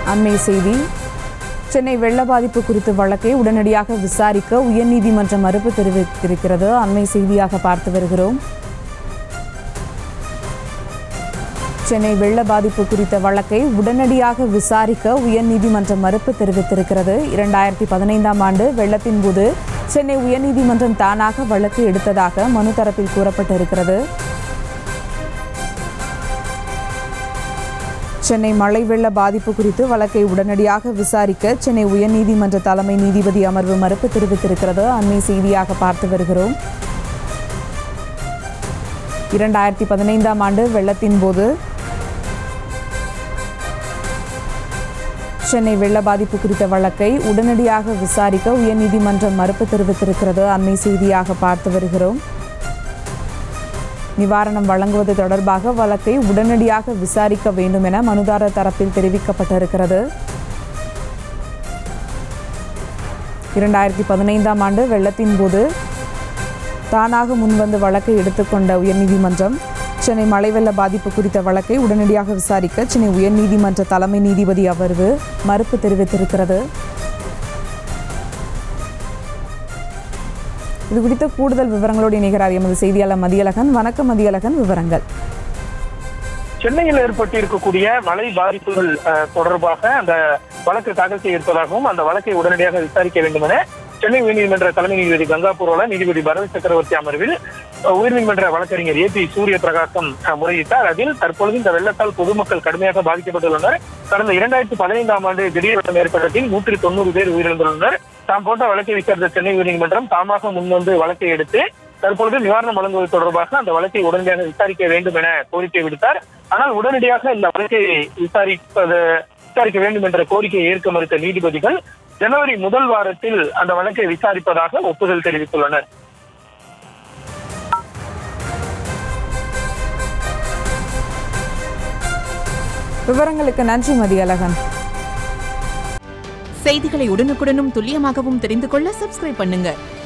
அண்மை செய்தி சென்னை வெள்ள பாதிப்பு குறித்த வழக்கை உடனடியாக விசாரிக்க உயர்நீதிமன்றம் மறுப்பு தெரிவித்திருக்கிறது அண்மை செய்தியாக பார்த்து வருகிறோம் சென்னை வெள்ள பாதிப்பு குறித்த வழக்கை உடனடியாக விசாரிக்க உயர்நீதிமன்றம் மறுப்பு தெரிவித்திருக்கிறது இரண்டாயிரத்தி பதினைந்தாம் ஆண்டு வெள்ளத்தின் போது சென்னை உயர்நீதிமன்றம் தானாக வழக்கு எடுத்ததாக மனு தரப்பில் கூறப்பட்டிருக்கிறது சென்னை மழை வெள்ள பாதிப்பு குறித்து வழக்கை உடனடியாக விசாரிக்க சென்னை உயர்நீதிமன்ற தலைமை நீதிபதி அமர்வு மறுப்பு தெரிவித்திருக்கிறது அண்மை செய்தியாக பார்த்து வருகிறோம் இரண்டாயிரத்தி பதினைந்தாம் ஆண்டு வெள்ளத்தின் போது சென்னை வெள்ள பாதிப்பு குறித்த வழக்கை உடனடியாக விசாரிக்க உயர்நீதிமன்றம் மறுப்பு தெரிவித்திருக்கிறது அண்மை செய்தியாக பார்த்து வருகிறோம் நிவாரணம் வழங்குவது தொடர்பாக வழக்கை உடனடியாக விசாரிக்க வேண்டும் என மனுதாரர் தரப்பில் தெரிவிக்கப்பட்டிருக்கிறது இரண்டாயிரத்தி பதினைந்தாம் ஆண்டு வெள்ளத்தின் போது தானாக முன்வந்து வழக்கை எடுத்துக்கொண்ட உயர்நீதிமன்றம் சென்னை மழை வெள்ள பாதிப்பு குறித்த வழக்கை உடனடியாக விசாரிக்க சென்னை உயர்நீதிமன்ற தலைமை நீதிபதி அமர்வு மறுப்பு தெரிவித்திருக்கிறது இது குறித்த கூடுதல் விவரங்களோடு இணைகிறார் எமது செய்தியாளர் மதியழகன் வணக்கம் மதியழகன் விவரங்கள் சென்னையில் ஏற்பட்டிருக்கக்கூடிய மழை பாதிப்புகள் அஹ், தொடர்பாக அந்த வழக்கு தாக்கல் செய்ய இருப்பதாகவும் அந்த வழக்கை உடனடியாக விசாரிக்க வேண்டும் என சென்னை உயர்நீதிமன்ற தலைமை நீதிபதி கங்காபுரோல நீதிபதி பரத் சக்கரவர்த்தி அமர்வில் அஹ், உயர்நீதிமன்ற வழக்கறிஞர் ஏ பி சூரிய பிரகாசம் அஹ், முறையிட்டார் அதில் தற்பொழுது இந்த வெள்ளத்தால் பொதுமக்கள் கடுமையாக பாதிக்கப்பட்டுள்ளனர் கடந்த இரண்டாயிரத்தி பதினைந்தாம் ஆண்டு திடீர் வெள்ளம் ஏற்பட்டதில் நூற்றி தொண்ணூறு பேர் உயிரிழந்துள்ளனர் தாம் போன்ற வழக்கை விசாரித்த சென்னை உயர்நீதிமன்றம் தாமாக முன்வந்து வழக்கை எடுத்து தற்பொழுது நிவாரணம் வழங்குவது தொடர்பாக அந்த வழக்கை உடனடியாக விசாரிக்க வேண்டும் என கோரிக்கை விடுத்தார் ஆனால் உடனடியாக இந்த வழக்கை விசாரிப்பது விசாரிக்க வேண்டும் என்ற கோரிக்கையை ஏற்க மறுத்த நீதிபதிகள் ஜனவரி முதல் வாரத்தில் அந்த வழக்கை விசாரிப்பதாக ஒப்புதல் தெரிவித்துள்ளனர் விவரங்களுக்கு நன்றி மதியழகன் செய்திகளை உடனுக்குடனும் துல்லியமாகவும் தெரிந்து கொள்ள சப்ஸ்கிரைப் பண்ணுங்க